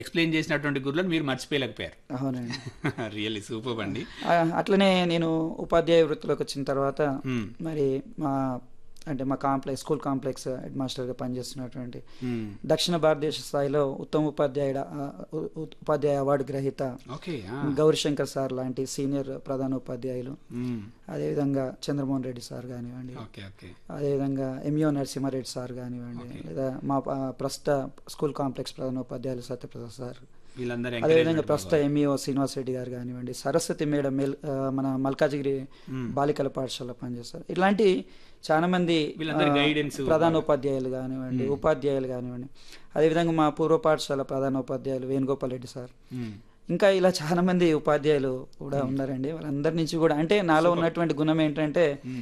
Explain చేసినటువంటి గురులను మీరు మర్చిపోయలేకపోయారు అవునండి రియల్లీ సూపర్ అండి ఆ, అట్లనే నేను ఉపాధ్యాయ వృత్తిలోకి వచ్చిన తర్వాత మ్మ్. మరి మా అంటే మా కాంప్లెక్స్ స్కూల్ కాంప్లెక్స్ హెడ్ మాస్టర్గా పనిచేస్తున్నటువంటి మ్మ్. దక్షిణ భారతదేశ స్థాయిలో ఉత్తమ ఉపాధ్యాయుడ ఆ, ఉ- ఉ- ఉపాధ్యాయ అవార్డు గ్రహీత ఓకే ఆ. గౌరీశంకర్ సార్ లాంటి సీనియర్ ప్రధాన ఉపాధ్యాయులు మ్మ్. అదేవిధంగా చంద్రమోహన్ రెడ్డి సార్ కానివ్వండి ఓకే ఓకే అదేవిధంగా ఎంఈఓ నరసింహారెడ్డి సార్ కానివ్వండి Okay. లేదా మా ఆ, ప్రస్తుత స్కూల్ కాంప్లెక్స్ ప్రధాన ఉపాధ్యాయులు సత్యప్రసాద్ సార్ వీళ్ళందరూ అదేవిధంగా encouragement ప్రస్తుత బాగా. ఎంఈఓ శ్రీనివాస్ రెడ్డి గారు కానివ్వండి సరస్వతి మేడం మెల్ ఆ, మన మల్కాజిగిరి మ్మ్. బాలికల పాఠశాల పనిచేస్తారు ఇట్లాంటి చాలా మంది వీళ్ళందరి ఆ, guidance ప్రధాన బాగా. ఉపాధ్యాయులు కానివ్వండి ఉపాధ్యాయులు కానివ్వండి అదేవిధంగా మా పూర్వ పాఠశాల ప్రధాన ఉపాధ్యాయులు వేణుగోపాల్ రెడ్డి సార్ మ్మ్. ఇంకా ఇలా చాలా మంది ఉపాధ్యాయులు కూడా ఉన్నారండి వాళ్ళందరి నుంచి కూడా అంటే నాలో ఉన్నటువంటి గుణం ఏంటంటే